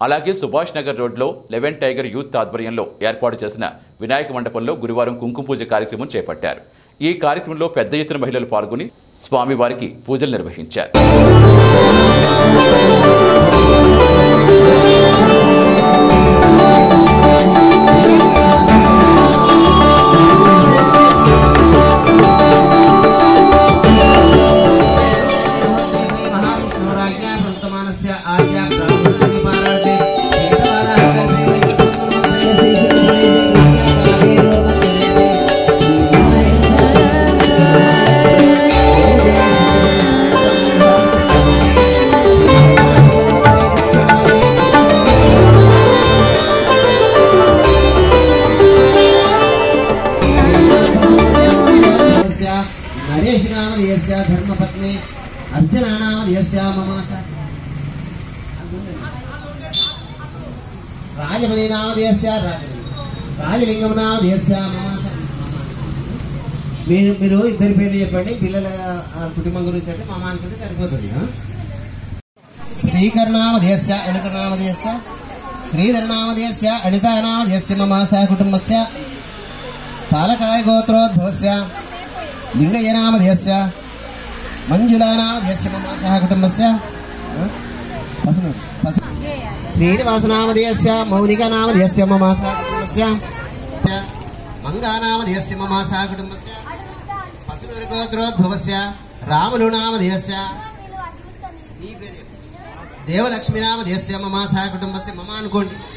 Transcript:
అలాగే సుభాష్ నగర్ రోడ్లో eleven tiger youth ఆధ్వర్యంలో ఏర్పాటు చేసిన వినాయక మండపంలో గురువారం కుంకుమ పూజ కార్యక్రమం చేపట్టారు ఈ కార్యక్రమంలో పెద్ద ఎత్తున మహిళలు పాల్గొని స్వామివారికి పూజలు నిర్వహించారు శ్రీ మహావిష్ణురాజ్ఞా ప్రవర్తమానస్య ఆజ్ఞా బ్రాహ్మణాన్ని పారాయణే శ్వేతవారాహ నరేష్ నామధేయస్య ధర్మపత్ని అర్చనా నామధేయస్య మమ స- రాజమణి నామధేయస్య రాజమణి రాజలింగం నామధేయస్య మమ స- మీరు మీరు ఇద్దరి పేర్లు చెప్పండి పిల్లల ఆ, కుటుంబం గురించి అంటే మమ అనుకుంటే సరిపోతుంది ఆ? శ్రీకర్ణామధేయస్య అనితనామధేయస్య శ్రీధర్నామధేయస్య అనితానామధేయస్య మమ సహ కుటుంబస్య పాలకాయ గోత్రోద్భవస్య లింగయ్యనామధేయస్య మంజులానామధేయస్య మమ సహ కుటుంబస్య ఆ? పసును పసు శ్రీనివాసనామధేయస్య మౌనికనామధేయస్య మమ సహ కుటుంబస్య మంగానామధేయస్య మమ సహ కుటుంబస్య పశుగోత్రోద్భవస్య రాములు నామధేయస్య నీ పేరు చెప్పు. దేవలక్ష్మి నామధేయస్య మమ సహ కుటుంబస్య మమ అనుకోండి